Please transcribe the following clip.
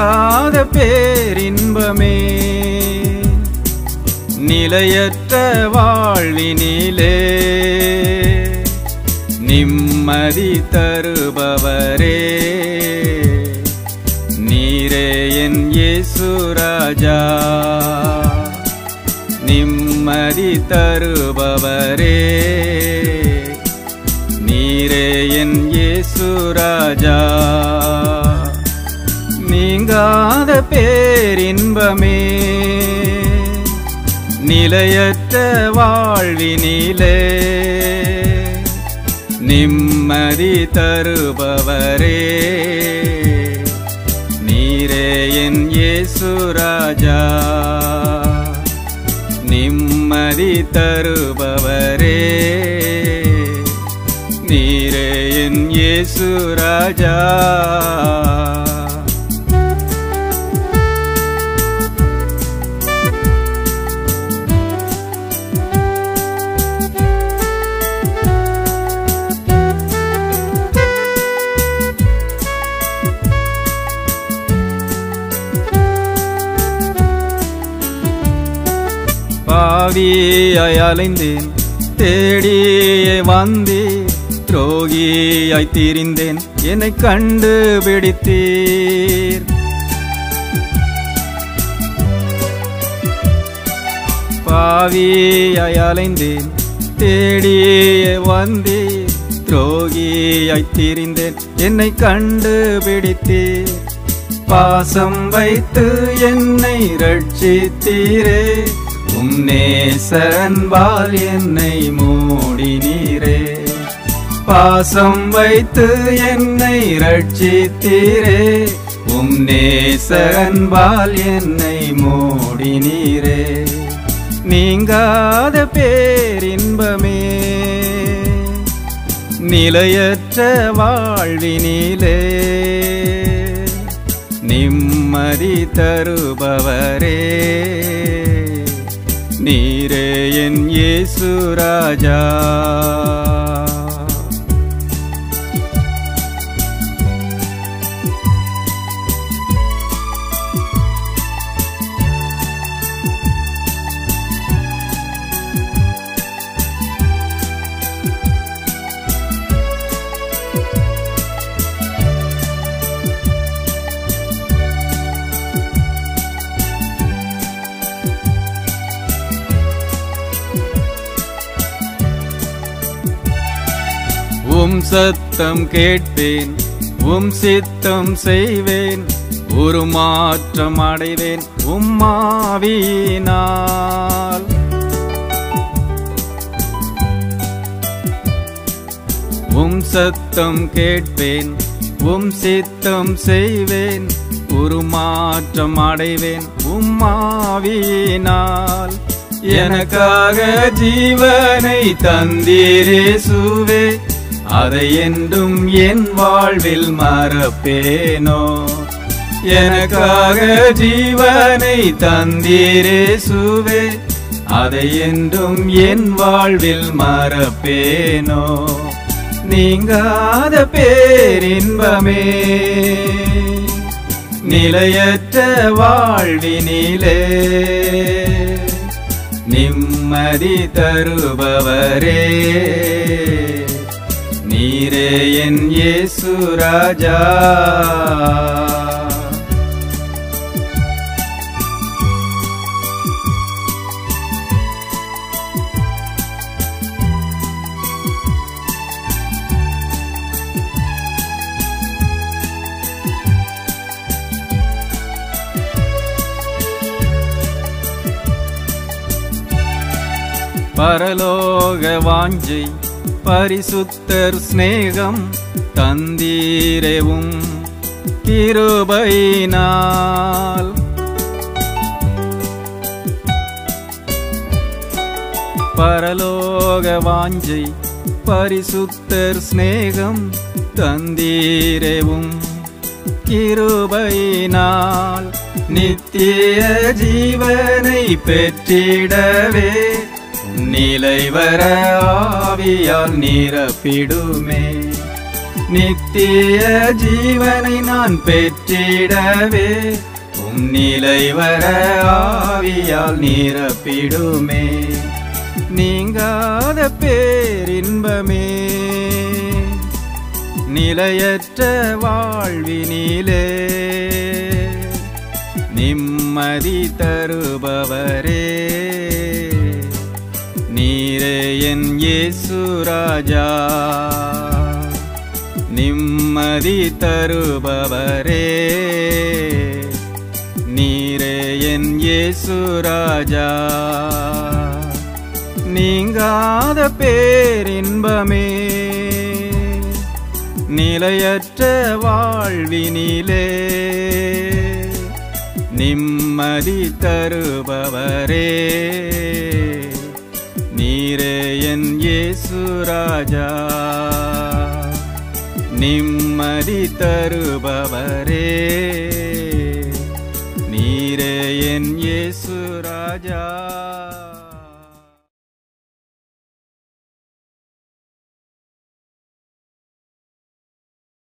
நீங்காத பேரின்பமே நிலையற்ற வாழ்வினிலே நிம்மதி தருபவரே நீரே என் இயேசுராஜா நிம்மதி தருபவரே நீரே என் இயேசுராஜா நீங்காத பேரின்பமே நிலையற்ற வாழ்வினிலே நிம்மதி தருபவரே நீரே என் இயேசுராஜா நிம்மதி தருபவரே நீரே என் இயேசுராஜா பாவியாய் அலைந்தேன் தேடியே வந்தேன் துரோகியாய் திரிந்தேன் என்னை கண்டுபிடித்தீர் பாவியாய் அலைந்தேன் தேடியே வந்தேன் துரோகியாய் திரிந்தேன் என்னை கண்டுபிடித்தீர் பாசம் வைத்து என்னை ரட்சித்தீரே உம் நேசன்பால் என்னை மூடினீரே பாசம் வைத்து என்னை ரட்சித்தீரே உம் நேசன்பால் என்னை மூடினீரே நீங்காத பேரின்பமே நிலையற்ற வாழ்வினிலே நிம்மதி தருபவரே நீரே என் இயேசுராஜா உம் சத்தம் கேட்பேன் உம் சித்தம் செய்வேன் ஒரு மாற்றம் அடைவேன் உம்மாவினால் உம் சத்தம் கேட்பேன் உம் சித்தம் செய்வேன் ஒரு மாற்றம் அடைவேன் உம்மாவினால் எனக்காக ஜீவனை தந்தீரேசுவே அதை என்றும் என் வாழ்வில் மறப்பேனோ எனக்காக ஜீவனை தந்தீரேசுவே அதை என்றும் என் வாழ்வில் மறப்பேனோ நீங்காத பேரின்பமே நிலையற்ற வாழ்வினிலே நிம்மதி தருபவரே நீரே என் இயேசுராஜா பரலோக வாஞ்சை பரிசுத்தர் சிநேகம் தந்தீரவும் கிருபையினால் பரலோக வாஞ்சை பரிசுத்தர் சிநேகம் தந்தீரவும் கிருபையினால் நித்திய ஜீவனை பெற்றிடவே நிலைவர ஆவியால் நிரப்பிடுமே நித்திய ஜீவனை நான் பெற்றிடவே உம் நிலை வர ஆவியால் நிரப்பிடுமே நீங்காத பேரின்பமே நிலையற்ற வாழ்வினிலே நிம்மதி தருபவரே நீரே என் இயேசுராஜா நிம்மதி தருபவரே நீரே என் இயேசுராஜா நீங்காத பேரின்பமே நிலையற்ற வாழ்வினிலே நிம்மதி தருபவரே நீரே என் இயேசுராஜா நிம்மதி தருபவரே நீரே என் இயேசுராஜா